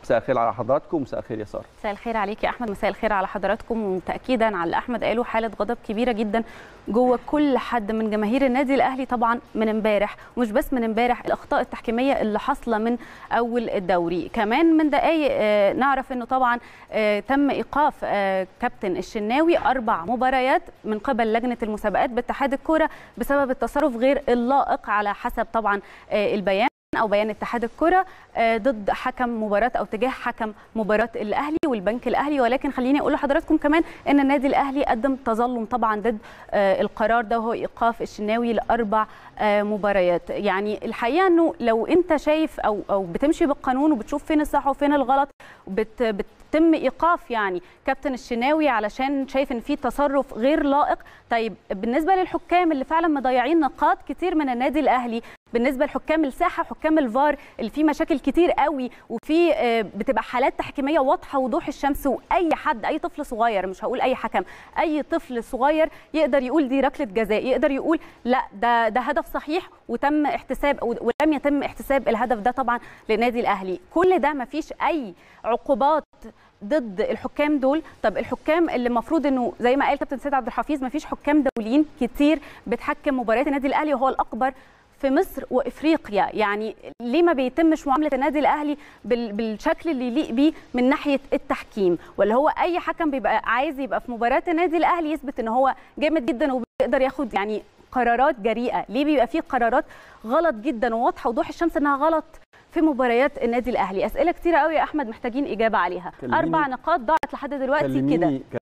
مساء الخير على حضراتكم مساء الخير يا ساره مساء الخير عليك يا احمد مساء الخير على حضراتكم وتاكيدا على اللي احمد قاله حاله غضب كبيره جدا جوه كل حد من جماهير النادي الاهلي طبعا من امبارح ومش بس من امبارح الاخطاء التحكيميه اللي حاصله من اول الدوري كمان من دقائق آه نعرف انه طبعا آه تم ايقاف آه كابتن الشناوي اربع مباريات من قبل لجنه المسابقات باتحاد الكوره بسبب التصرف غير اللائق على حسب طبعا آه البيان او بيان اتحاد الكره ضد حكم مباراه او تجاه حكم مباراه الاهلي والبنك الاهلي ولكن خليني اقول لحضراتكم كمان ان النادي الاهلي قدم تظلم طبعا ضد القرار ده وهو ايقاف الشناوي لاربع مباريات يعني الحقيقه انه لو انت شايف او او بتمشي بالقانون وبتشوف فين الصح وفين الغلط بت بتتم ايقاف يعني كابتن الشناوي علشان شايف ان في تصرف غير لائق طيب بالنسبه للحكام اللي فعلا مضيعين نقاط كتير من النادي الاهلي بالنسبه لحكام الساحه حكام الفار اللي فيه مشاكل كتير قوي وفي بتبقى حالات تحكيميه واضحه وضوح الشمس واي حد اي طفل صغير مش هقول اي حكم اي طفل صغير يقدر يقول دي ركله جزاء يقدر يقول لا ده ده هدف صحيح وتم احتساب ولم يتم احتساب الهدف ده طبعا للنادي الاهلي كل ده ما فيش اي عقوبات ضد الحكام دول طب الحكام اللي المفروض انه زي ما قال كابتن سيد عبد الحفيظ ما فيش حكام دوليين كتير بتحكم مباريات النادي الاهلي وهو الاكبر في مصر وافريقيا يعني ليه ما بيتمش معامله النادي الاهلي بالشكل اللي يليق بيه من ناحيه التحكيم ولا هو اي حكم بيبقى عايز يبقى في مباراه النادي الاهلي يثبت ان هو جامد جدا وبيقدر ياخد يعني قرارات جريئه ليه بيبقى فيه قرارات غلط جدا وواضحه وضوح الشمس انها غلط في مباريات النادي الاهلي اسئله كتيره قوي يا احمد محتاجين اجابه عليها اربع نقاط ضاعت لحد دلوقتي كده